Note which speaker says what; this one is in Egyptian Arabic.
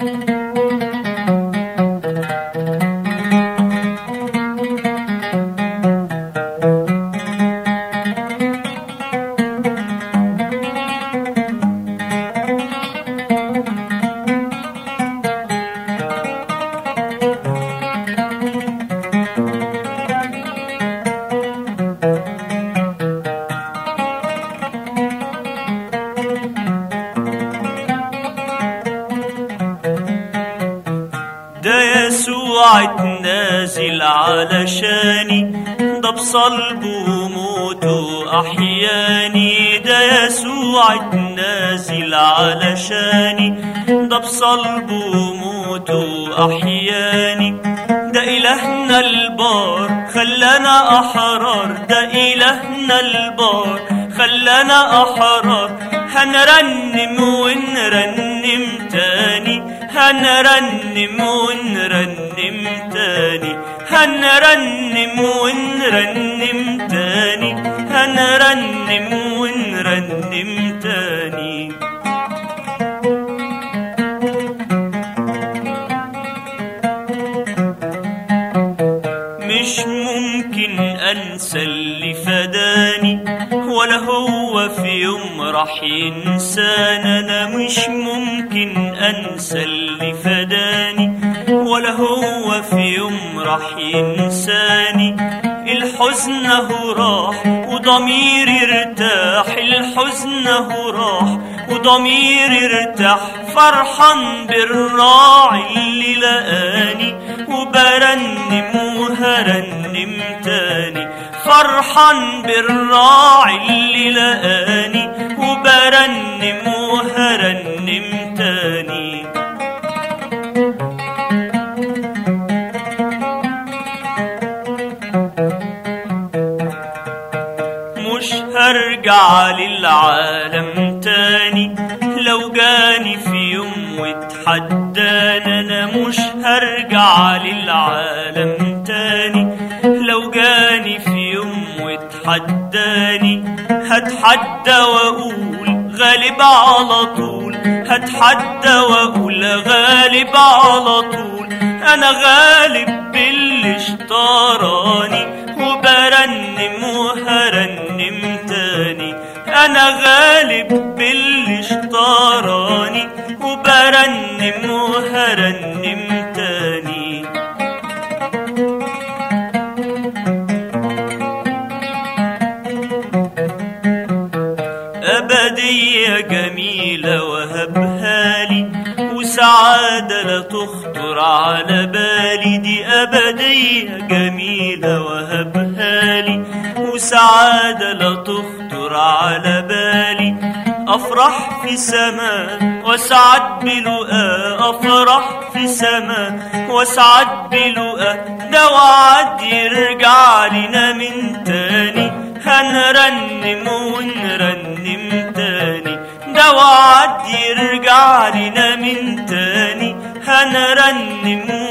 Speaker 1: ده يسوع اتنازل علشاني ده بصلبه وموته أحياني ده يسوع اتنازل علشاني ده بصلبه وموته أحياني ده إلهنا البار خلانا أحرار ده إلهنا البار خلانا أحرار هنرنم ونرنم تاني هنرنم ونرنم تاني هنرنم ونرنم تاني هنرنم ونرنم تاني مش ممكن انسى اللي فداني ولا هو في يوم راح ينسانا انا مش ممكن انسى اللي فداني ولا هو في يوم راح ينساني الحزن هو راح وضميري ارتاح الحزن هو راح وضميري ارتاح فرحان بالراعي اللي لقاني وبرنم وهرنم تاني فرحان بالراعي اللي لقاني وبرنم وهرنم تاني مش هرجع للعالم تاني لو جاني في يوم واتحداني انا مش هرجع للعالم تاني لو جاني في يوم واتحداني هتحدى واقول غالب على طول هتحدى واقول غالب على طول انا غالب باللي اشتراني وبرنم وهرنم تاني انا غالب باللي اشتراني وبرنم وهرنم تاني أبدية جميلة وهبها لي وسعادة لا تخطر على بالي دي أبدية جميلة وهبها لي وسعادة لا تخطر على بالي أفرح في سماء واسعد بلقاء أفرح في سماء واسعد بلقاء ده وعد يرجع لنا من تاني هنرنم ونرنم تاني ده وعد يرجع لنا من تاني هنرنم